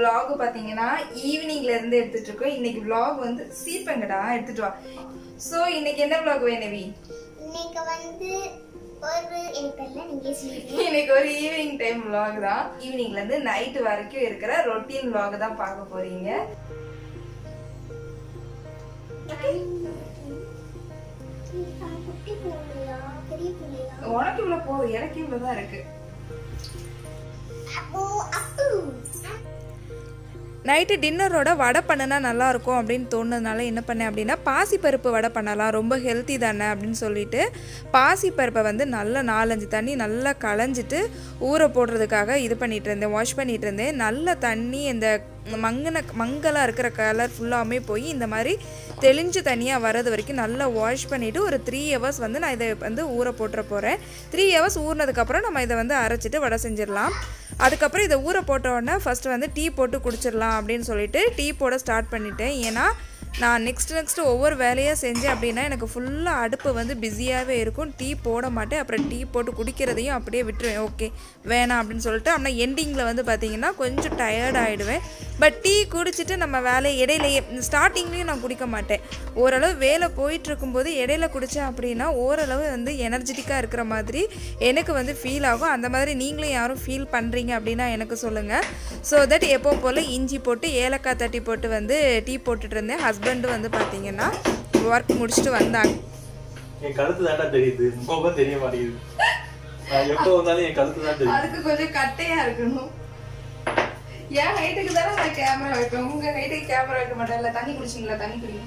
vlog பாத்தீங்கன்னா ஈவினிங்ல இருந்து எடுத்துட்டு இருக்கோம் இன்னைக்கு vlog வந்து சீப்பங்கடா எடுத்துட்டு வா சோ இன்னைக்கு என்ன vlog வேணவி இன்னைக்கு வந்து ஒரு எனக்கு தெரியல நீங்க சொல்லுங்க இன்னைக்கு ஒரு ஈவினிங் டைம் vlog தான் ஈவினிங்ல இருந்து நைட் வரைக்கும் இருக்கிற ரொட்டீன் vlog தான் பார்க்க போறீங்க குட்டி பிள்ளையா பெரிய பிள்ளையா உனக்கு இவ்வளவு போதும் எனக்கு இவ்வளவுதான் இருக்கு அப்போ அப்பு நைட்டு டின்னரோட வடை பண்ணுனா நல்லா இருக்கும் அப்படின்னு தோணுனதுனால என்ன பண்ணேன் அப்படின்னா பாசிப்பருப்பு வடை பண்ணலாம் ரொம்ப ஹெல்த்தி தானே அப்படின்னு சொல்லிட்டு பாசிப்பருப்பை வந்து நல்லா நாலஞ்சு தண்ணி நல்லா களைஞ்சிட்டு ஊற போடுறதுக்காக இது பண்ணிட்டு இருந்தேன் வாஷ் பண்ணிட்டு இருந்தேன் நல்ல தண்ணி இந்த மங்கின மங்கலாக இருக்கிற கலர் ஃபுல்லாமே போய் இந்த மாதிரி தெளிஞ்சு தனியாக வர்றது வரைக்கும் நல்லா வாஷ் பண்ணிவிட்டு ஒரு த்ரீ ஹவர்ஸ் வந்து நான் இதை வந்து ஊற போட்டுற போகிறேன் த்ரீ ஹவர்ஸ் ஊறினதுக்கப்புறம் நம்ம இதை வந்து அரைச்சிட்டு வடை செஞ்சிடலாம் அதுக்கப்புறம் இதை ஊற போட்ட உடனே ஃபஸ்ட்டு வந்து டீ போட்டு குடிச்சிடலாம் அப்படின்னு சொல்லிட்டு டீ போட ஸ்டார்ட் பண்ணிட்டேன் ஏன்னா நான் நெக்ஸ்ட் நெக்ஸ்ட் ஒவ்வொரு வேலையாக செஞ்சேன் அப்படின்னா எனக்கு ஃபுல்லாக அடுப்பு வந்து பிஸியாகவே இருக்கும் டீ போட மாட்டேன் அப்புறம் டீ போட்டு குடிக்கிறதையும் அப்படியே விட்டுருவேன் ஓகே வேணாம் அப்படின்னு சொல்லிட்டு ஆனால் எண்டிங்கில் வந்து பார்த்தீங்கன்னா கொஞ்சம் டயர்ட் ஆகிடுவேன் பட் டீ குடிச்சிட்டு நம்ம வேலை இடையிலையே ஸ்டார்டிங்லேயும் நான் குடிக்க மாட்டேன் ஓரளவு வேலை போயிட்டு இருக்கும்போது இடையில குடித்தேன் அப்படின்னா ஓரளவு வந்து எனர்ஜெட்டிக்காக இருக்கிற மாதிரி எனக்கு வந்து ஃபீல் ஆகும் அந்த மாதிரி நீங்களும் யாரும் ஃபீல் பண்ணுறீங்க அப்படின்னா எனக்கு சொல்லுங்கள் ஸோ தட் எப்போ போல் இஞ்சி போட்டு ஏலக்காய் தட்டி போட்டு வந்து டீ போட்டுட்டு இருந்தேன் ஹஸ்பண்டு வந்து பார்த்தீங்கன்னா ஒர்க் முடிச்சுட்டு வந்தாங்க என் கழுத்து தாண்டா தெரியுது முகம் தெரிய மாட்டேங்குது நான் எப்போ வந்தாலும் என் கழுத்து தான் தெரியும் அதுக்கு கொஞ்சம் கட்டையா இருக்கணும் என் ஹைட்டுக்கு தானே நான் கேமரா வைப்பேன் உங்க ஹைட்டுக்கு கேமரா வைக்க மாட்டேன்ல தண்ணி குடிச்சிங்களா தண்ணி குடிங்க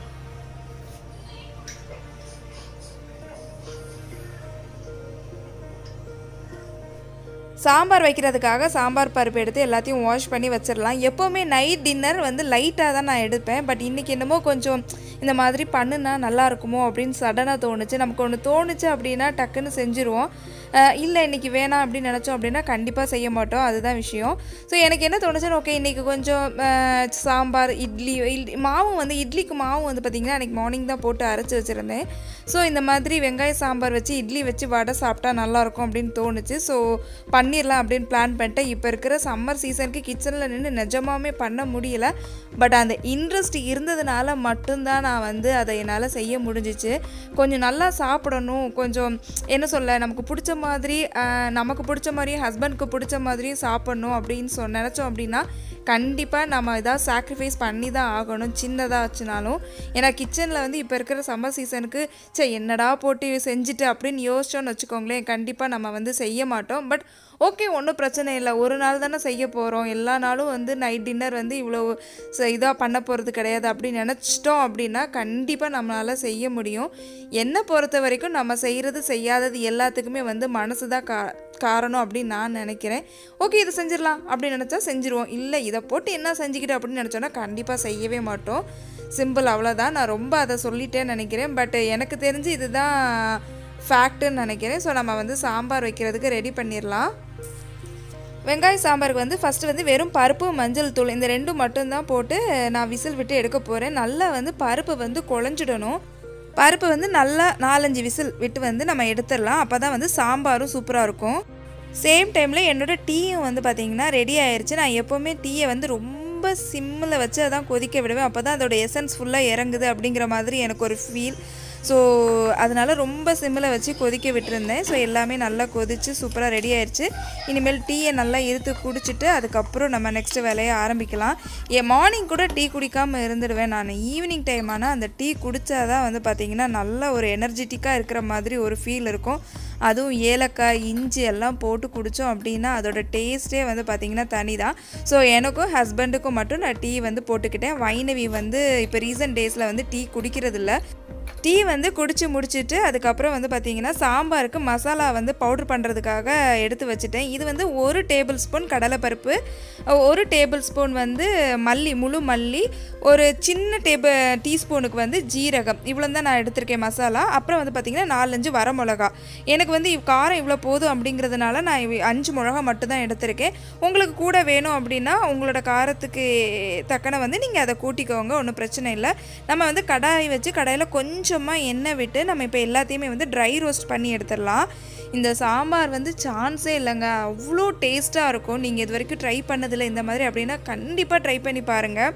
சாம்பார் வைக்கிறதுக்காக சாம்பார் பருப்பு எடுத்து எல்லாத்தையும் வாஷ் பண்ணி வச்சிடலாம் எப்போவுமே நைட் டின்னர் வந்து லைட்டாக தான் நான் எடுப்பேன் பட் இன்றைக்கி என்னமோ கொஞ்சம் இந்த மாதிரி பண்ணுனா நல்லா இருக்குமோ அப்படின்னு சடனாக தோணுச்சு நமக்கு ஒன்று தோணுச்சு அப்படின்னா டக்குன்னு செஞ்சுருவோம் அஹ் இல்லை இன்றைக்கி வேணாம் அப்படின்னு நினச்சோம் அப்படின்னா கண்டிப்பாக செய்ய மாட்டோம் அதுதான் விஷயம் ஸோ எனக்கு என்ன தோணுச்சுன்னு ஓகே இன்றைக்கி கொஞ்சம் அஹ், சாம்பார் இட்லி இட்லி மாவு வந்து இட்லிக்கு மாவு வந்து பார்த்திங்கன்னா அன்றைக்கி மார்னிங் தான் போட்டு அரைச்சி வச்சுருந்தேன் ஸோ இந்த மாதிரி வெங்காய சாம்பார் வச்சு இட்லி வச்சு வடை சாப்பிட்டா நல்லாயிருக்கும் அப்படின்னு தோணுச்சு ஸோ பண்ணிடலாம் அப்படின்னு பிளான் பண்ணிட்டேன் இப்போ இருக்கிற சம்மர் சீசனுக்கு கிச்சனில் நின்று நிஜமாவே பண்ண முடியல பட் அந்த இன்ட்ரெஸ்ட் இருந்ததுனால மட்டும்தான் நான் வந்து அதை என்னால் செய்ய முடிஞ்சிச்சு கொஞ்சம் நல்லா சாப்பிடணும் கொஞ்சம் என்ன சொல்ல நமக்கு பிடிச்ச மாதிரி ஆஹ், நமக்கு பிடிச்ச மாதிரியும் ஹஸ்பண்ட்க்கு பிடிச்ச மாதிரியும் சாப்பிடணும் அப்படின்னு சொ நினச்சோம் அப்படின்னா கண்டிப்பாக நம்ம ஏதாவது சாக்ரிஃபைஸ் பண்ணி தான் ஆகணும் சின்னதாக ஆச்சுனாலும் ஏன்னா கிச்சனில் வந்து இப்போ இருக்கிற சம்மர் சீசனுக்கு சே என்னடா போட்டு செஞ்சுட்டு அப்படின்னு யோசிச்சோன்னு வச்சுக்கோங்களேன் கண்டிப்பாக நம்ம வந்து செய்ய மாட்டோம் பட் ஓகே ஒன்றும் பிரச்சனை இல்லை ஒரு நாள் தானே செய்ய போகிறோம் எல்லா நாளும் வந்து நைட் டின்னர் வந்து இவ்வளோ இதாக பண்ண போகிறது கிடையாது அப்படின்னு நினச்சிட்டோம் அப்படின்னா கண்டிப்பாக நம்மளால் செய்ய முடியும் என்னை பொறுத்த வரைக்கும் நம்ம செய்கிறது செய்யாதது எல்லாத்துக்குமே வந்து மனசு தான் கா காரணம் அப்படின்னு நான் நினைக்கிறேன் ஓகே இதை செஞ்சிடலாம் அப்படின்னு நினச்சா செஞ்சுருவோம் இல்லை இதை போட்டு என்ன செஞ்சுக்கிட்டு அப்படின்னு நினச்சோன்னா கண்டிப்பாக செய்யவே மாட்டோம் சிம்பிள் அவ்வளோதான் நான் ரொம்ப அதை சொல்லிட்டேன்னு நினைக்கிறேன் பட் எனக்கு தெரிஞ்சு இதுதான் ஃபேக்ட்டுன்னு நினைக்கிறேன் ஸோ நம்ம வந்து சாம்பார் வைக்கிறதுக்கு ரெடி பண்ணிடலாம் வெங்காய சாம்பாருக்கு வந்து ஃபஸ்ட்டு வந்து வெறும் பருப்பு மஞ்சள் தூள் இந்த ரெண்டும் மட்டும்தான் போட்டு நான் விசில் விட்டு எடுக்க போகிறேன் நல்லா வந்து பருப்பு வந்து குழஞ்சிடணும் பருப்பு வந்து நல்லா நாலஞ்சு விசில் விட்டு வந்து நம்ம எடுத்துடலாம் அப்போ தான் வந்து சாம்பாரும் சூப்பராக இருக்கும் சேம் டைமில் என்னோட டீயும் வந்து பார்த்திங்கன்னா ரெடி ஆயிருச்சு நான் எப்போவுமே டீயை வந்து ரொம்ப சிம்மில் வச்சு அதான் கொதிக்க விடுவேன் அப்போ தான் அதோட எசன்ஸ் ஃபுல்லாக இறங்குது அப்படிங்கிற மாதிரி எனக்கு ஒரு ஃபீல் ஸோ அதனால் ரொம்ப சிம்மில் வச்சு கொதிக்க விட்டுருந்தேன் ஸோ எல்லாமே நல்லா கொதிச்சு சூப்பராக ரெடி ஆயிடுச்சு இனிமேல் டீயை நல்லா இருத்து குடிச்சிட்டு அதுக்கப்புறம் நம்ம நெக்ஸ்ட் வேலையை ஆரம்பிக்கலாம் என் மார்னிங் கூட டீ குடிக்காமல் இருந்துடுவேன் நான் ஈவினிங் டைம் ஆனால் அந்த டீ குடித்தாதான் வந்து பார்த்திங்கன்னா நல்ல ஒரு எனர்ஜெட்டிக்காக இருக்கிற மாதிரி ஒரு ஃபீல் இருக்கும் அதுவும் ஏலக்காய் இஞ்சி எல்லாம் போட்டு குடித்தோம் அப்படின்னா அதோட டேஸ்ட்டே வந்து பார்த்திங்கன்னா தனி தான் ஸோ எனக்கும் ஹஸ்பண்டுக்கும் மட்டும் நான் டீ வந்து போட்டுக்கிட்டேன் வைணவி வந்து இப்போ ரீசன்ட் டேஸில் வந்து டீ குடிக்கிறதில்ல டீ வந்து குடிச்சு முடிச்சிட்டு அதுக்கப்புறம் வந்து பார்த்தீங்கன்னா சாம்பாருக்கு மசாலா வந்து பவுடர் பண்ணுறதுக்காக எடுத்து வச்சுட்டேன் இது வந்து ஒரு டேபிள் ஸ்பூன் கடலைப்பருப்பு ஒரு டேபிள் ஸ்பூன் வந்து மல்லி முழு மல்லி ஒரு சின்ன டேபிள் டீஸ்பூனுக்கு வந்து ஜீரகம் இவ்வளோ தான் நான் எடுத்திருக்கேன் மசாலா அப்புறம் வந்து பார்த்திங்கன்னா நாலஞ்சு வரமிளகா எனக்கு வந்து இவ் காரம் இவ்வளோ போதும் அப்படிங்கிறதுனால நான் இவ் அஞ்சு மிளகா மட்டும் தான் எடுத்திருக்கேன் உங்களுக்கு கூட வேணும் அப்படின்னா உங்களோட காரத்துக்கு தக்கன வந்து நீங்கள் அதை கூட்டிக்கோங்க ஒன்றும் பிரச்சனை இல்லை நம்ம வந்து கடாய் வச்சு கடாயில் கொஞ்சம் கொஞ்சமாக எண்ணெய் விட்டு நம்ம இப்போ எல்லாத்தையுமே வந்து ட்ரை ரோஸ்ட் பண்ணி எடுத்துடலாம் இந்த சாம்பார் வந்து சான்ஸே இல்லைங்க அவ்வளோ டேஸ்ட்டாக இருக்கும் நீங்கள் இது வரைக்கும் ட்ரை பண்ணதில்லை இந்த மாதிரி அப்படின்னா கண்டிப்பாக ட்ரை பண்ணி பாருங்கள்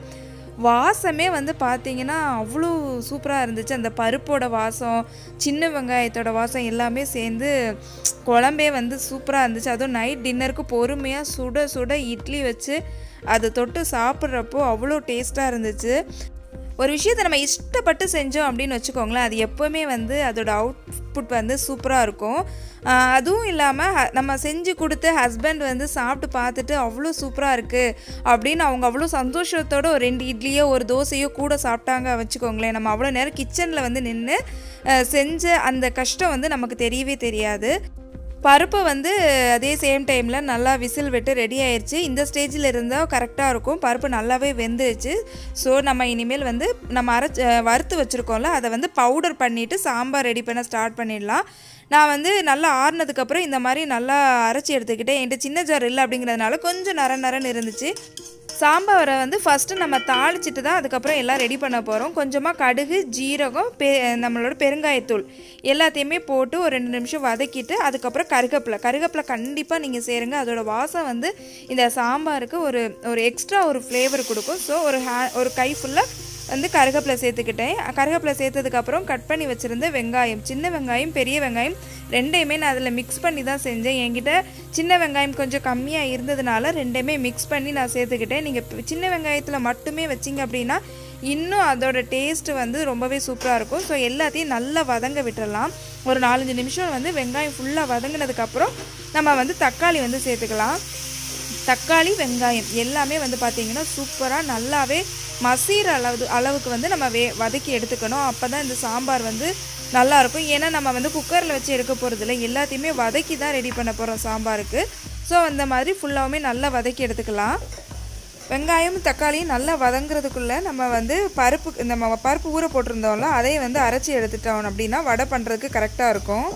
வாசமே வந்து பார்த்தீங்கன்னா அவ்வளோ சூப்பராக இருந்துச்சு அந்த பருப்போட வாசம் சின்ன வெங்காயத்தோட வாசம் எல்லாமே சேர்ந்து குழம்பே வந்து சூப்பராக இருந்துச்சு அதுவும் நைட் டின்னருக்கு பொறுமையாக சுட சுட இட்லி வச்சு அதை தொட்டு சாப்பிட்றப்போ அவ்வளோ டேஸ்ட்டாக இருந்துச்சு ஒரு விஷயத்தை நம்ம இஷ்டப்பட்டு செஞ்சோம் அப்படின்னு வச்சுக்கோங்களேன் அது எப்போவுமே வந்து அதோட அவுட்புட் வந்து சூப்பராக இருக்கும் ஆஹ் அதுவும் இல்லாமல் நம்ம செஞ்சு கொடுத்து ஹஸ்பண்ட் வந்து சாப்பிட்டு பார்த்துட்டு அவ்வளோ சூப்பராக இருக்குது அப்படின்னு அவங்க அவ்வளோ சந்தோஷத்தோட ஒரு ரெண்டு இட்லியோ ஒரு தோசையோ கூட சாப்பிட்டாங்க வச்சுக்கோங்களேன் நம்ம அவ்வளோ நேரம் கிச்சனில் வந்து நின்று செஞ்ச அந்த கஷ்டம் வந்து நமக்கு தெரியவே தெரியாது பருப்பு வந்து அதே சேம் டைமில் நல்லா விசில் விட்டு ரெடி ஆயிடுச்சு இந்த ஸ்டேஜில் இருந்தால் கரெக்டாக இருக்கும் பருப்பு நல்லாவே வெந்துருச்சு ஸோ நம்ம இனிமேல் வந்து நம்ம அரைச்சி வறுத்து வச்சுருக்கோம்ல அதை வந்து பவுடர் பண்ணிவிட்டு சாம்பார் ரெடி பண்ண ஸ்டார்ட் பண்ணிடலாம் நான் வந்து நல்லா ஆறுனதுக்கப்புறம் இந்த மாதிரி நல்லா அரைச்சி எடுத்துக்கிட்டேன் என்கிட்ட சின்ன ஜார் இல்லை அப்படிங்கிறதுனால கொஞ்சம் நர நரன்னு இருந்துச்சு சாம்பாரை வந்து ஃபஸ்ட்டு நம்ம தாளிச்சிட்டு தான் அதுக்கப்புறம் எல்லாம் ரெடி பண்ண போகிறோம் கொஞ்சமாக கடுகு ஜீரகம் பெ நம்மளோட பெருங்காயத்தூள் எல்லாத்தையுமே போட்டு ஒரு ரெண்டு நிமிஷம் வதக்கிட்டு அதுக்கப்புறம் கருகப்பிலை கருகப்பிலை கண்டிப்பாக நீங்கள் சேருங்க அதோட வாசம் வந்து இந்த சாம்பாருக்கு ஒரு ஒரு எக்ஸ்ட்ரா ஒரு ஃப்ளேவர் கொடுக்கும் ஸோ ஒரு ஹே ஒரு கை ஃபுல்லாக வந்து கருகப்பிலை சேர்த்துக்கிட்டேன் கருகப்பிலை சேர்த்ததுக்கப்புறம் கட் பண்ணி வச்சுருந்த வெங்காயம் சின்ன வெங்காயம் பெரிய வெங்காயம் ரெண்டையுமே நான் அதில் மிக்ஸ் பண்ணி தான் செஞ்சேன் என்கிட்ட சின்ன வெங்காயம் கொஞ்சம் கம்மியாக இருந்ததுனால ரெண்டையுமே மிக்ஸ் பண்ணி நான் சேர்த்துக்கிட்டேன் நீங்கள் சின்ன வெங்காயத்தில் மட்டுமே வச்சிங்க அப்படின்னா இன்னும் அதோட டேஸ்ட் வந்து ரொம்பவே சூப்பராக இருக்கும் ஸோ எல்லாத்தையும் நல்லா வதங்க விட்டுறலாம் ஒரு நாலஞ்சு நிமிஷம் வந்து வெங்காயம் ஃபுல்லாக வதங்கினதுக்கப்புறம் நம்ம வந்து தக்காளி வந்து சேர்த்துக்கலாம் தக்காளி வெங்காயம் எல்லாமே வந்து பார்த்திங்கன்னா சூப்பராக நல்லாவே மசீர அளவு அளவுக்கு வந்து நம்ம வே வதக்கி எடுத்துக்கணும் அப்போ தான் இந்த சாம்பார் வந்து நல்லாயிருக்கும் ஏன்னா நம்ம வந்து குக்கரில் வச்சு எடுக்க போகிறதில்ல எல்லாத்தையுமே வதக்கி தான் ரெடி பண்ண போகிறோம் சாம்பாருக்கு ஸோ அந்த மாதிரி ஃபுல்லாகவுமே நல்லா வதக்கி எடுத்துக்கலாம் வெங்காயம் தக்காளியும் நல்லா வதங்குறதுக்குள்ளே நம்ம வந்து பருப்பு நம்ம பருப்பு ஊற போட்டிருந்தோம்ல அதையும் வந்து அரைச்சி எடுத்துட்டோம் அப்படின்னா வடை பண்ணுறதுக்கு கரெக்டாக இருக்கும்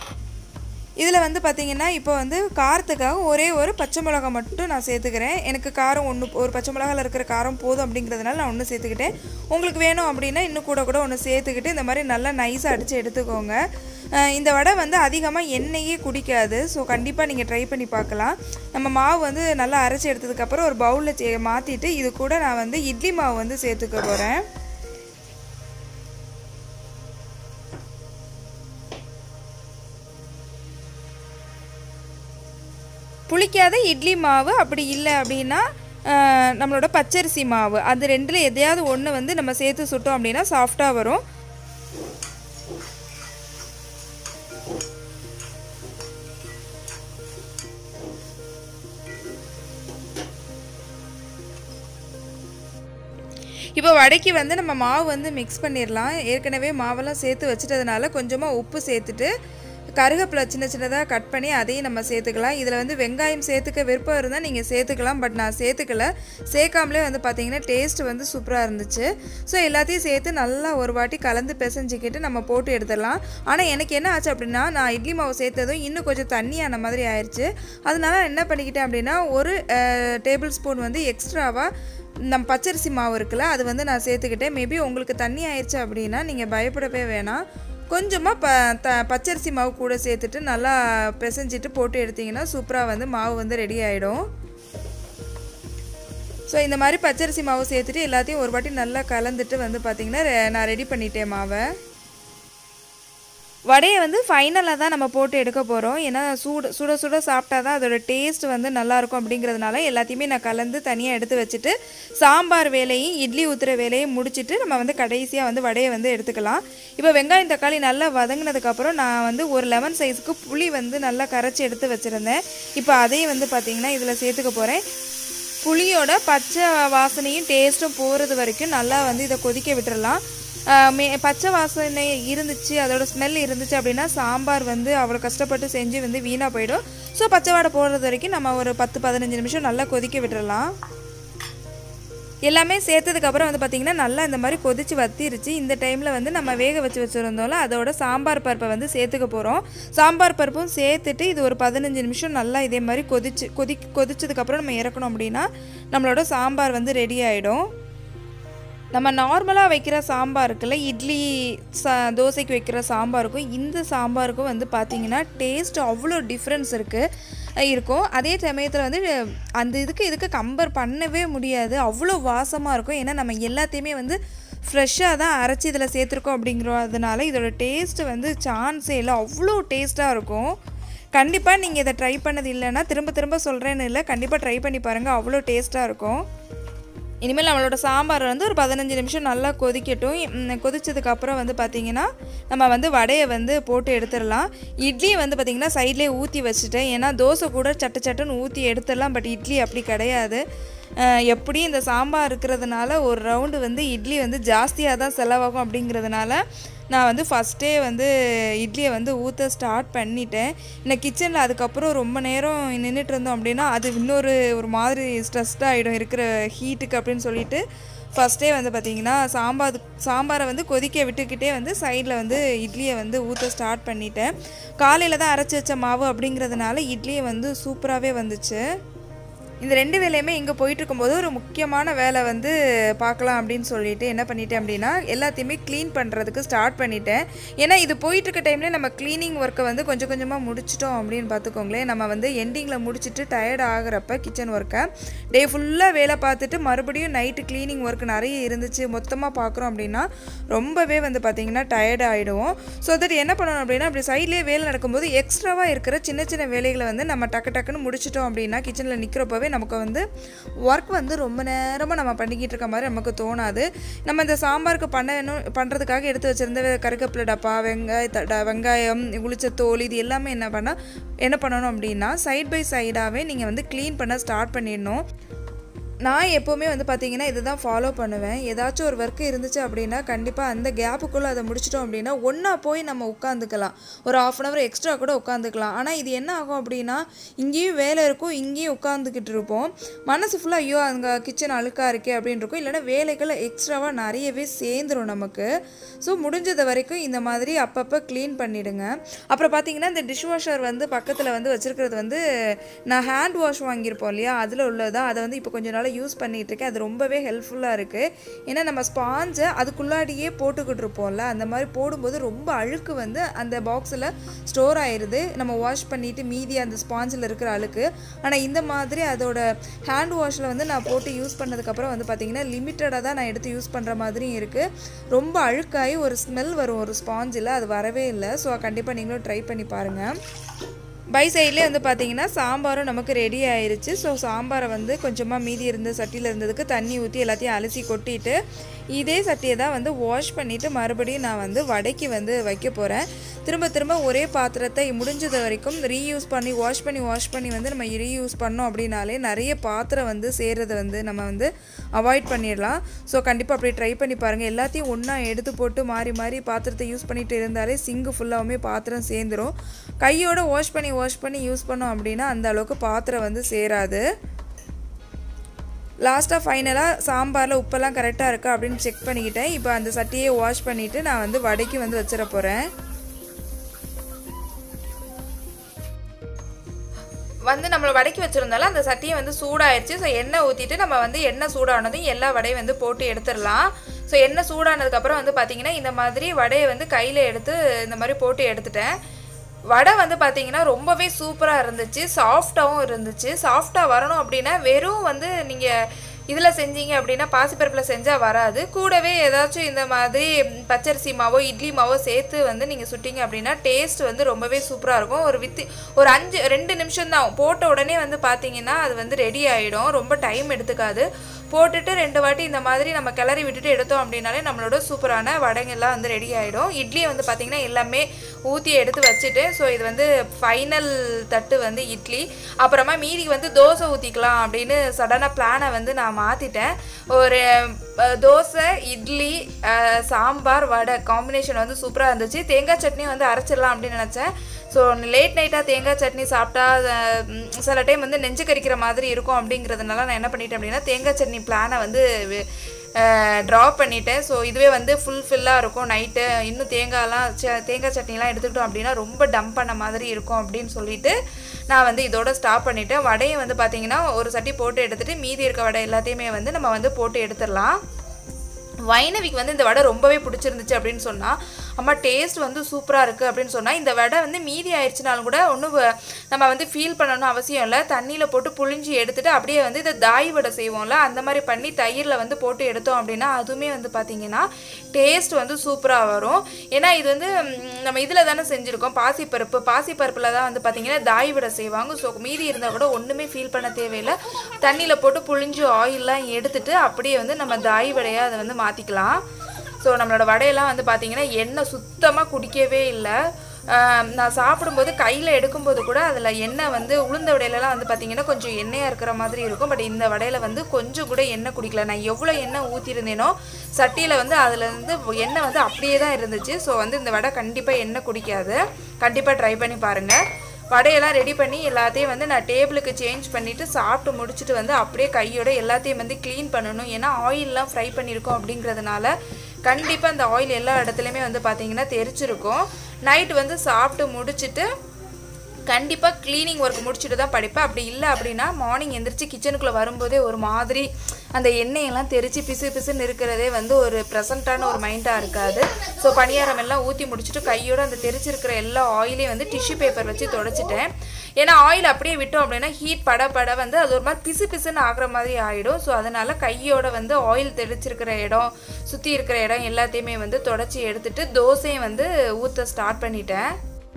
இதில் வந்து பார்த்தீங்கன்னா இப்போ வந்து காரத்துக்காக ஒரே ஒரு பச்சை மிளகா மட்டும் நான் சேர்த்துக்கிறேன் எனக்கு காரம் ஒன்று ஒரு பச்சை மிளகாவில் இருக்கிற காரம் போதும் அப்படிங்கிறதுனால நான் ஒன்று சேர்த்துக்கிட்டேன் உங்களுக்கு வேணும் அப்படின்னா இன்னும் கூட கூட ஒன்று சேர்த்துக்கிட்டு இந்த மாதிரி நல்லா நைஸாக அடித்து எடுத்துக்கோங்க அஹ் இந்த வடை வந்து அதிகமாக எண்ணெயே குடிக்காது ஸோ கண்டிப்பாக நீங்கள் ட்ரை பண்ணி பார்க்கலாம் நம்ம மாவு வந்து நல்லா அரைச்சி எடுத்ததுக்கப்புறம் ஒரு பவுலில் மாற்றிட்டு இது கூட நான் வந்து இட்லி மாவு வந்து சேர்த்துக்க போகிறேன் புளிக்காத இட்லி மாவு அப்படி இல்லை அப்படின்னா ஆஹ், நம்மளோட பச்சரிசி மாவு அது ரெண்டில் எதையாவது ஒன்று வந்து நம்ம சேர்த்து சுட்டோம் அப்படின்னா சாஃப்டாக வரும் இப்போ வடைக்கு வந்து நம்ம மாவு வந்து மிக்ஸ் பண்ணிடலாம் ஏற்கனவே மாவெல்லாம் சேர்த்து வச்சிட்டதுனால கொஞ்சமாக உப்பு சேர்த்துட்டு கருவேப்பிலை சின்ன சின்னதாக கட் பண்ணி அதையும் நம்ம சேர்த்துக்கலாம் இதில் வந்து வெங்காயம் சேர்த்துக்க விருப்பம் இருந்தால் நீங்கள் சேர்த்துக்கலாம் பட் நான் சேர்த்துக்கல சேர்க்காமலே வந்து பார்த்தீங்கன்னா டேஸ்ட் வந்து சூப்பராக இருந்துச்சு ஸோ எல்லாத்தையும் சேர்த்து நல்லா ஒரு வாட்டி கலந்து பிசைஞ்சிக்கிட்டு நம்ம போட்டு எடுத்துடலாம் ஆனால் எனக்கு என்ன ஆச்சு அப்படின்னா நான் இட்லி மாவு சேர்த்ததும் இன்னும் கொஞ்சம் தண்ணியான மாதிரி ஆயிடுச்சு அதனால நான் என்ன பண்ணிக்கிட்டேன் அப்படின்னா ஒரு டேபிள் ஸ்பூன் வந்து எக்ஸ்ட்ராவாக நம்ம பச்சரிசி மாவு இருக்குல்ல அது வந்து நான் சேர்த்துக்கிட்டேன் மேபி உங்களுக்கு தண்ணி ஆயிடுச்சு அப்படின்னா நீங்கள் பயப்படவே வேணாம் கொஞ்சமாக ப த பச்சரிசி மாவு கூட சேர்த்துட்டு நல்லா பிசைஞ்சிட்டு போட்டு எடுத்தீங்கன்னா சூப்பராக வந்து மாவு வந்து ரெடி ஆகிடும் ஸோ இந்த மாதிரி பச்சரிசி மாவு சேர்த்துட்டு எல்லாத்தையும் ஒரு வாட்டி நல்லா கலந்துட்டு வந்து பார்த்திங்கன்னா ரெ- நான் ரெடி பண்ணிட்டேன் மாவை வடையை வந்து ஃபைனலாக தான் நம்ம போட்டு எடுக்க போகிறோம் ஏன்னா சூடு சுட சுட சாப்பிட்டா தான் அதோட டேஸ்ட் வந்து நல்லாயிருக்கும் அப்படிங்கிறதுனால எல்லாத்தையுமே நான் கலந்து தனியாக எடுத்து வச்சுட்டு சாம்பார் வேலையும் இட்லி ஊற்றுற வேலையும் முடிச்சுட்டு நம்ம வந்து கடைசியாக வந்து வடையை வந்து எடுத்துக்கலாம் இப்போ வெங்காயம் தக்காளி நல்லா வதங்கினதுக்கப்புறம் நான் வந்து ஒரு லெமன் சைஸுக்கு புளி வந்து நல்லா கரைச்சி எடுத்து வச்சுருந்தேன் இப்போ அதையும் வந்து பார்த்திங்கன்னா இதில் சேர்த்துக்க போகிறேன் புளியோட பச்சை வாசனையும் டேஸ்ட்டும் போகிறது வரைக்கும் நல்லா வந்து இதை கொதிக்க விட்டுறலாம் ஆஹ் மே பச்சை வாசனை இருந்துச்சு அதோட ஸ்மெல் இருந்துச்சு அப்படின்னா சாம்பார் வந்து அவ்வளோ கஷ்டப்பட்டு செஞ்சு வந்து வீணாக போயிடும் ஸோ பச்சை வாடை போடுறது வரைக்கும் நம்ம ஒரு பத்து பதினஞ்சு நிமிஷம் நல்லா கொதிக்க விட்டுறலாம் எல்லாமே சேர்த்ததுக்கப்புறம் வந்து பார்த்திங்கன்னா நல்லா இந்த மாதிரி கொதிச்சு வத்திருச்சு இந்த டைமில் வந்து நம்ம வேக வச்சு வச்சுருந்தோம்ல அதோட சாம்பார் பருப்பை வந்து சேர்த்துக்க போகிறோம் சாம்பார் பருப்பும் சேர்த்துட்டு இது ஒரு பதினஞ்சு நிமிஷம் நல்லா இதே மாதிரி கொதிச்சு கொதி கொதிச்சதுக்கப்புறம் நம்ம இறக்கணும் அப்படின்னா நம்மளோட சாம்பார் வந்து ரெடி ஆகிடும் நம்ம நார்மலாக வைக்கிற சாம்பாருக்குள்ள இட்லி சா தோசைக்கு வைக்கிற சாம்பாருக்கும் இந்த சாம்பாருக்கும் வந்து பார்த்திங்கன்னா டேஸ்ட் அவ்வளோ டிஃப்ரென்ஸ் இருக்குது இருக்கும் அதே சமயத்தில் வந்து அந்த இதுக்கு இதுக்கு கம்பேர் பண்ணவே முடியாது அவ்வளோ வாசமாக இருக்கும் ஏன்னா நம்ம எல்லாத்தையுமே வந்து ஃப்ரெஷ்ஷாக தான் அரைச்சி இதில் சேர்த்துருக்கோம் அப்படிங்கிறதுனால இதோட டேஸ்ட்டு வந்து சான்ஸே இல்லை அவ்வளோ டேஸ்ட்டாக இருக்கும் கண்டிப்பாக நீங்கள் இதை ட்ரை பண்ணது இல்லைன்னா திரும்ப திரும்ப சொல்கிறேன்னு இல்லை கண்டிப்பாக ட்ரை பண்ணி பாருங்கள் அவ்வளோ டேஸ்ட்டாக இருக்கும் இனிமேல் நம்மளோட சாம்பார் வந்து ஒரு பதினஞ்சு நிமிஷம் நல்லா கொதிக்கட்டும் ம், கொதிச்சதுக்கப்புறம் வந்து பார்த்திங்கன்னா நம்ம வந்து வடையை வந்து போட்டு எடுத்துடலாம் இட்லியை வந்து பார்த்திங்கன்னா சைட்லேயே ஊற்றி வச்சுட்டேன் ஏன்னா தோசை கூட சட்டு சட்டுன்னு ஊற்றி எடுத்துடலாம் பட் இட்லி அப்படி கிடையாது அஹ், எப்படி இந்த சாம்பார் இருக்கிறதுனால ஒரு ரவுண்டு வந்து இட்லி வந்து ஜாஸ்தியாக தான் செலவாகும் அப்படிங்கிறதுனால நான் வந்து ஃபஸ்ட்டே வந்து இட்லியை வந்து ஊற்ற ஸ்டார்ட் பண்ணிட்டேன் இந்த கிச்சனில் அதுக்கப்புறம் ரொம்ப நேரம் நின்றுட்டு இருந்தோம் அப்படின்னா அது இன்னொரு ஒரு மாதிரி ஸ்ட்ரெஸ்ட் ஆகிடும் இருக்கிற ஹீட்டுக்கு அப்படின்னு சொல்லிட்டு ஃபஸ்ட்டே வந்து பார்த்திங்கன்னா சாம்பார் சாம்பாரை வந்து கொதிக்க விட்டுக்கிட்டே வந்து சைடில் வந்து இட்லியை வந்து ஊற்ற ஸ்டார்ட் பண்ணிட்டேன் காலையில் தான் அரைச்சி வச்ச மாவு அப்படிங்கிறதுனால இட்லியை வந்து சூப்பராகவே வந்துச்சு இந்த ரெண்டு வேலையுமே இங்கே போயிட்டு இருக்கும்போது ஒரு முக்கியமான வேலை வந்து பார்க்கலாம் அப்படின்னு சொல்லிட்டு என்ன பண்ணிட்டேன் அப்படின்னா எல்லாத்தையுமே க்ளீன் பண்ணுறதுக்கு ஸ்டார்ட் பண்ணிட்டேன் ஏன்னா இது போயிட்டு இருக்க டைம்லேயே நம்ம க்ளீனிங் ஒர்க்கை வந்து கொஞ்சம் கொஞ்சமாக முடிச்சிட்டோம் அப்படின்னு பார்த்துக்கோங்களேன் நம்ம வந்து எண்டிங்கில் முடிச்சுட்டு டயர்ட் ஆகுறப்ப கிச்சன் ஒர்க்கை டே ஃபுல்லாக வேலை பார்த்துட்டு மறுபடியும் நைட்டு க்ளீனிங் ஒர்க் நிறைய இருந்துச்சு மொத்தமாக பார்க்குறோம் அப்படின்னா ரொம்பவே வந்து பார்த்திங்கன்னா டயர்ட் ஆகிடுவோம் ஸோ தட் என்ன பண்ணணும் அப்படின்னா அப்படி சைட்லேயே வேலை நடக்கும்போது எக்ஸ்ட்ராவாக இருக்கிற சின்ன சின்ன வேலைகளை வந்து நம்ம டக்கு டக்குன்னு முடிச்சிட்டோம் அப்படின்னா கிச்சனில் நிற்கிறப்பவே நமக்கு வந்து ஒர்க் வந்து ரொம்ப நேரமாக நம்ம பண்ணிக்கிட்டு இருக்க மாதிரி நமக்கு தோணாது நம்ம இந்த சாம்பாருக்கு பண்ணணும் பண்ணுறதுக்காக எடுத்து வச்சுருந்த கருவேப்பிலை டப்பா வெங்காய த- வெங்காயம் உளிச்ச தோல் இது எல்லாமே என்ன பண்ணால் என்ன பண்ணணும் அப்படின்னா சைட் பை சைடாகவே நீங்கள் வந்து க்ளீன் பண்ண ஸ்டார்ட் பண்ணிடணும் நான் எப்போவுமே வந்து பார்த்தீங்கன்னா இதை தான் ஃபாலோ பண்ணுவேன் ஏதாச்சும் ஒரு ஒர்க் இருந்துச்சு அப்படின்னா கண்டிப்பாக அந்த கேப்புக்குள்ளே அதை முடிச்சிட்டோம் அப்படின்னா ஒன்றா போய் நம்ம உட்காந்துக்கலாம் ஒரு ஆஃப் அன் ஹவர் எக்ஸ்ட்ரா கூட உட்காந்துக்கலாம் ஆனால் இது என்ன ஆகும் அப்படின்னா இங்கேயும் வேலை இருக்கும் இங்கேயும் உட்காந்துக்கிட்டு இருப்போம் மனசு ஃபுல்லாக ஐயோ அங்கே கிச்சன் அழுக்காக இருக்கே அப்படின்னு இருக்கும் இல்லைன்னா வேலைகள் எக்ஸ்ட்ராவாக நிறையவே சேர்ந்துரும் நமக்கு ஸோ முடிஞ்சது வரைக்கும் இந்த மாதிரி அப்பப்போ க்ளீன் பண்ணிவிடுங்க அப்புறம் பார்த்தீங்கன்னா இந்த டிஷ் வாஷர் வந்து பக்கத்தில் வந்து வச்சுருக்கிறது வந்து நான் ஹேண்ட் வாஷ் வாங்கியிருப்போம் இல்லையா அதில் உள்ளதா அதை வந்து இப்போ கொஞ்ச நாள் யூஸ் பண்ணிகிட்டு இருக்கேன் அது ரொம்பவே ஹெல்ப்ஃபுல்லாக இருக்குது ஏன்னா நம்ம ஸ்பாஞ்சை அதுக்குள்ளாடியே போட்டுக்கிட்டு இருப்போம்ல அந்த மாதிரி போடும்போது ரொம்ப அழுக்கு வந்து அந்த பாக்ஸில் ஸ்டோர் ஆயிடுது நம்ம வாஷ் பண்ணிவிட்டு மீதி அந்த ஸ்பாஞ்சில் இருக்கிற அழுக்கு ஆனால் இந்த மாதிரி அதோட ஹேண்ட் வாஷில் வந்து நான் போட்டு யூஸ் பண்ணதுக்கப்புறம் வந்து பார்த்திங்கன்னா லிமிட்டடாக தான் நான் எடுத்து யூஸ் பண்ணுற மாதிரியும் இருக்குது ரொம்ப அழுக்காகி ஒரு ஸ்மெல் வரும் ஒரு ஸ்பாஞ்சில் அது வரவே இல்லை ஸோ கண்டிப்பாக நீங்களும் ட்ரை பண்ணி பாருங்கள் பை சைட்லேயே வந்து பார்த்தீங்கன்னா சாம்பாரும் நமக்கு ரெடி ஆயிருச்சு ஸோ சாம்பாரை வந்து கொஞ்சமாக மீதி இருந்த சட்டியில் இருந்ததுக்கு தண்ணி ஊற்றி எல்லாத்தையும் அலசி கொட்டிட்டு இதே சட்டியை தான் வந்து வாஷ் பண்ணிவிட்டு மறுபடியும் நான் வந்து வடைக்கு வந்து வைக்க போகிறேன் திரும்ப திரும்ப ஒரே பாத்திரத்தை முடிஞ்சது வரைக்கும் ரீயூஸ் பண்ணி வாஷ் பண்ணி வாஷ் பண்ணி வந்து நம்ம ரீயூஸ் பண்ணோம் அப்படின்னாலே நிறைய பாத்திரம் வந்து சேர்றதை வந்து நம்ம வந்து அவாய்ட் பண்ணிடலாம் ஸோ கண்டிப்பாக அப்படி ட்ரை பண்ணி பாருங்கள் எல்லாத்தையும் ஒன்றா எடுத்து போட்டு மாறி மாறி பாத்திரத்தை யூஸ் பண்ணிட்டு இருந்தாலே சிங்கு ஃபுல்லாகவுமே பாத்திரம் சேர்ந்துரும் கையோட வாஷ் பண்ணி வாஷ் பண்ணி யூஸ் பண்ணோம் அப்படின்னா அந்த அளவுக்கு பாத்திரம் வந்து சேராது லாஸ்ட்டாக ஃபைனலாக சாம்பாரில் உப்பெல்லாம் கரெக்டாக இருக்கா அப்படின்னு செக் பண்ணிக்கிட்டேன் இப்போ அந்த சட்டியை வாஷ் பண்ணிவிட்டு நான் வந்து வடைக்கு வந்து வச்சிட போகிறேன் வந்து நம்மளை வடைக்கு வச்சுருந்தாலும் அந்த சட்டியை வந்து சூடாயிருச்சு ஸோ எண்ணெய் ஊற்றிட்டு நம்ம வந்து எண்ணெய் சூடானதும் எல்லா வடையும் வந்து போட்டு எடுத்துடலாம் ஸோ எண்ணெய் சூடானதுக்கப்புறம் வந்து பார்த்திங்கன்னா இந்த மாதிரி வடையை வந்து கையில் எடுத்து இந்த மாதிரி போட்டு எடுத்துட்டேன் வடை வந்து பார்த்தீங்கன்னா ரொம்பவே சூப்பராக இருந்துச்சு சாஃப்டாகவும் இருந்துச்சு சாஃப்டாக வரணும் அப்படின்னா வெறும் வந்து நீங்கள் இதில் செஞ்சீங்க அப்படின்னா பாசிப்பருப்பில் செஞ்சால் வராது கூடவே ஏதாச்சும் இந்த மாதிரி பச்சரிசி மாவோ இட்லி மாவோ சேர்த்து வந்து நீங்கள் சுட்டிங்க அப்படின்னா டேஸ்ட் வந்து ரொம்பவே சூப்பராக இருக்கும் ஒரு வித்து ஒரு அஞ்சு ரெண்டு நிமிஷம் தான் போட்ட உடனே வந்து பார்த்தீங்கன்னா அது வந்து ரெடி ஆகிடும் ரொம்ப டைம் எடுத்துக்காது போட்டுட்டு ரெண்டு வாட்டி இந்த மாதிரி நம்ம கிளறி விட்டுட்டு எடுத்தோம் அப்படின்னாலே நம்மளோட சூப்பரான வடைங்கெல்லாம் வந்து ரெடி ஆகிடும் இட்லி வந்து பார்த்திங்கன்னா எல்லாமே ஊற்றி எடுத்து வச்சுட்டு ஸோ இது வந்து ஃபைனல் தட்டு வந்து இட்லி அப்புறமா மீதி வந்து தோசை ஊற்றிக்கலாம் அப்படின்னு சடனாக பிளானை வந்து நான் மாற்றிட்டேன் ஒரு அஹ், தோசை இட்லி அஹ், சாம்பார் வடை காம்பினேஷன் வந்து சூப்பராக இருந்துச்சு தேங்காய் சட்னி வந்து அரைச்சிடலாம் அப்படின்னு நினச்சேன் ஸோ லேட் நைட்டாக தேங்காய் சட்னி சாப்பிட்டா அஹ், ம், சில டைம் வந்து நெஞ்சு கரிக்கிற மாதிரி இருக்கும் அப்படிங்கிறதுனால நான் என்ன பண்ணிட்டேன் அப்படின்னா தேங்காய் சட்னி பிளானை வந்து ட்ரா பண்ணிட்டேன் ஸோ இதுவே வந்து ஃபுல் ஃபில்லாக இருக்கும் நைட்டு இன்னும் தேங்காய்லாம் ச- தேங்காய் சட்னிலாம் எடுத்துக்கிட்டோம் அப்படின்னா ரொம்ப டம்ப் பண்ண மாதிரி இருக்கும் அப்படின்னு சொல்லிட்டு நான் வந்து இதோட ஸ்டாப் பண்ணிட்டேன் வடையும் வந்து பார்த்தீங்கன்னா ஒரு சட்டி போட்டு எடுத்துட்டு மீதி இருக்க வடை எல்லாத்தையுமே வந்து நம்ம வந்து போட்டு எடுத்துடலாம் வைணவிக்கு வந்து இந்த வடை ரொம்பவே பிடிச்சிருந்துச்சு அப்படின்னு சொன்னால் அம்மா டேஸ்ட் வந்து சூப்பராக இருக்குது அப்படின்னு சொன்னால் இந்த வடை வந்து மீதி ஆயிடுச்சுனாலும் கூட ஒன்றும் நம்ம வந்து ஃபீல் பண்ணணும் அவசியம் இல்லை தண்ணியில் போட்டு புழிஞ்சி எடுத்துட்டு அப்படியே வந்து இதை தாய் வடை செய்வோம்ல அந்த மாதிரி பண்ணி தயிரில் வந்து போட்டு எடுத்தோம் அப்படின்னா அதுவுமே வந்து பார்த்திங்கன்னா டேஸ்ட் வந்து சூப்பராக வரும் ஏன்னா இது வந்து ம், நம்ம இதில் தானே செஞ்சுருக்கோம் பாசிப்பருப்பு பாசிப்பருப்பில் தான் வந்து பார்த்திங்கன்னா தாய் வடை செய்வாங்க ஸோ மீதி இருந்தால் கூட ஒன்றுமே ஃபீல் பண்ண தேவையில்லை தண்ணியில் போட்டு புழிஞ்சு ஆயிலெலாம் எடுத்துட்டு அப்படியே வந்து நம்ம தாய் வடையாக அதை வந்து மாற்றிக்கலாம் ஸோ நம்மளோட வடையெல்லாம் வந்து பார்த்திங்கன்னா எண்ணெய் சுத்தமாக குடிக்கவே இல்லை ஆஹ் நான் சாப்பிடும்போது கையில் எடுக்கும்போது கூட அதில் எண்ணெய் வந்து உளுந்த வடையிலலாம் வந்து பார்த்திங்கன்னா கொஞ்சம் எண்ணெயாக இருக்கிற மாதிரி இருக்கும் பட் இந்த வடையில் வந்து கொஞ்சம் கூட எண்ணெய் குடிக்கல நான் எவ்வளோ எண்ணெய் ஊற்றிருந்தேனோ சட்டியில் வந்து அதில் வந்து எண்ணெய் வந்து அப்படியே தான் இருந்துச்சு ஸோ வந்து இந்த வடை கண்டிப்பாக எண்ணெய் குடிக்காது கண்டிப்பாக ட்ரை பண்ணி பாருங்கள் வடையெல்லாம் ரெடி பண்ணி எல்லாத்தையும் வந்து நான் டேபிளுக்கு சேஞ்ச் பண்ணிவிட்டு சாப்பிட்டு முடிச்சுட்டு வந்து அப்படியே கையோட எல்லாத்தையும் வந்து க்ளீன் பண்ணணும் ஏன்னா ஆயிலெலாம் ஃப்ரை பண்ணியிருக்கோம் அப்படிங்கிறதுனால கண்டிப்பாக அந்த ஆயில் எல்லா இடத்துலையுமே வந்து பார்த்தீங்கன்னா தெரிச்சிருக்கும் நைட்டு வந்து சாப்பிட்டு முடிச்சுட்டு கண்டிப்பாக க்ளீனிங் ஒர்க் முடிச்சுட்டு தான் படிப்பேன் அப்படி இல்லை அப்படின்னா மார்னிங் எந்திரிச்சு கிச்சனுக்குள்ளே வரும்போதே ஒரு மாதிரி அந்த எண்ணெயெல்லாம் தெரிச்சு பிசு பிசுன்னு இருக்கிறதே வந்து ஒரு ப்ரெசண்ட்டான ஒரு மைண்டாக இருக்காது ஸோ பணியாரம் எல்லாம் ஊற்றி முடிச்சுட்டு கையோட அந்த தெரிச்சிருக்கிற எல்லா ஆயிலையும் வந்து டிஷ்யூ பேப்பர் வச்சு தொடச்சிட்டேன் ஏன்னா ஆயில் அப்படியே விட்டோம் அப்படின்னா ஹீட் பட பட வந்து அது ஒரு மாதிரி பிசு பிசுன்னு ஆகுற மாதிரி ஆகிடும் ஸோ அதனால் கையோட வந்து ஆயில் தெளிச்சிருக்கிற இடம் சுற்றி இருக்கிற இடம் எல்லாத்தையுமே வந்து தொடச்சி எடுத்துட்டு தோசையும் வந்து ஊற்ற ஸ்டார்ட் பண்ணிட்டேன்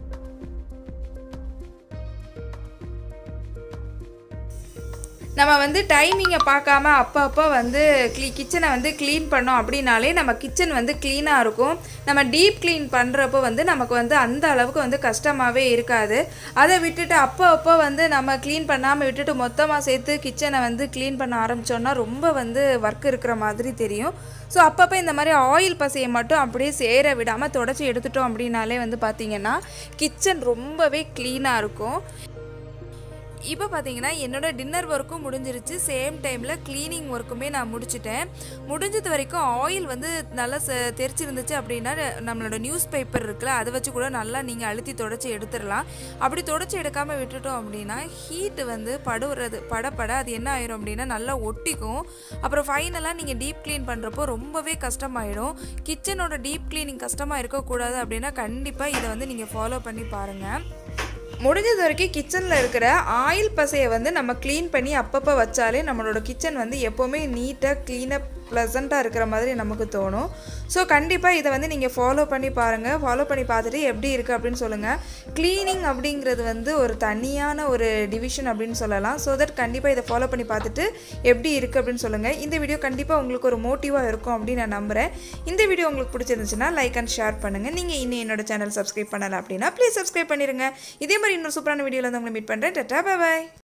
நம்ம வந்து டைமிங்கை பார்க்காம அப்போ அப்போ வந்து க்ளீ கிச்சனை வந்து க்ளீன் பண்ணோம் அப்படின்னாலே நம்ம கிச்சன் வந்து க்ளீனாக இருக்கும் நம்ம டீப் க்ளீன் பண்ணுறப்போ வந்து நமக்கு வந்து அந்த அளவுக்கு வந்து கஷ்டமாகவே இருக்காது அதை விட்டுட்டு அப்போ அப்போ வந்து நம்ம க்ளீன் பண்ணாமல் விட்டுட்டு மொத்தமாக சேர்த்து கிச்சனை வந்து க்ளீன் பண்ண ஆரம்பித்தோன்னா ரொம்ப வந்து ஒர்க் இருக்கிற மாதிரி தெரியும் ஸோ அப்பப்போ இந்த மாதிரி ஆயில் பசையை மட்டும் அப்படியே சேர விடாமல் தொடச்சி எடுத்துட்டோம் அப்படின்னாலே வந்து பார்த்திங்கன்னா கிச்சன் ரொம்பவே க்ளீனாக இருக்கும் இப்போ பார்த்தீங்கன்னா என்னோட டின்னர் ஒர்க்கும் முடிஞ்சிருச்சு சேம் டைமில் க்ளீனிங் ஒர்க்குமே நான் முடிச்சிட்டேன் முடிஞ்சது வரைக்கும் ஆயில் வந்து நல்லா ச தெரிச்சிருந்துச்சு அப்படின்னா நம்மளோட நியூஸ் பேப்பர் இருக்குல்ல அதை வச்சு கூட நல்லா நீங்கள் அழுத்தி தொடச்சி எடுத்துடலாம் அப்படி தொடச்சி எடுக்காமல் விட்டுட்டோம் அப்படின்னா ஹீட்டு வந்து படுறது படப்பட அது என்ன ஆயிரும் அப்படின்னா நல்லா ஒட்டிக்கும் அப்புறம் ஃபைனலாக நீங்கள் டீப் க்ளீன் பண்ணுறப்போ ரொம்பவே கஷ்டமாயிடும் கிச்சனோட டீப் க்ளீனிங் கஷ்டமாக இருக்கக்கூடாது அப்படின்னா கண்டிப்பாக இதை வந்து நீங்கள் ஃபாலோ பண்ணி பாருங்கள் முடிஞ்சது வரைக்கும் கிச்சனில் இருக்கிற ஆயில் பசையை வந்து நம்ம க்ளீன் பண்ணி அப்பப்போ வச்சாலே நம்மளோட கிச்சன் வந்து எப்போவுமே நீட்டாக க்ளீனாக ப்ளசண்ட்டாக இருக்கிற மாதிரி நமக்கு தோணும் ஸோ கண்டிப்பாக இதை வந்து நீங்கள் ஃபாலோ பண்ணி பாருங்கள் ஃபாலோ பண்ணி பார்த்துட்டு எப்படி இருக்குது அப்படின்னு சொல்லுங்கள் க்ளீனிங் அப்படிங்கிறது வந்து ஒரு தனியான ஒரு டிவிஷன் அப்படின்னு சொல்லலாம் ஸோ தட் கண்டிப்பாக இதை ஃபாலோ பண்ணி பார்த்துட்டு எப்படி இருக்குது அப்படின்னு சொல்லுங்கள் இந்த வீடியோ கண்டிப்பாக உங்களுக்கு ஒரு மோட்டிவாக இருக்கும் அப்படின்னு நான் நம்புகிறேன் இந்த வீடியோ உங்களுக்கு பிடிச்சிருந்துச்சுன்னா லைக் அண்ட் ஷேர் பண்ணுங்கள் நீங்கள் இன்னும் என்னோட சேனல் சப்ஸ்கிரைப் பண்ணலை அப்படின்னா ப்ளீஸ் சப்ஸ்கிரைப் பண்ணிடுங்க இதே மாதிரி இன்னொரு சூப்பரான வீடியோவில் வந்து உங்களை மீட் பண்ணுறேன் டட்டா பாய்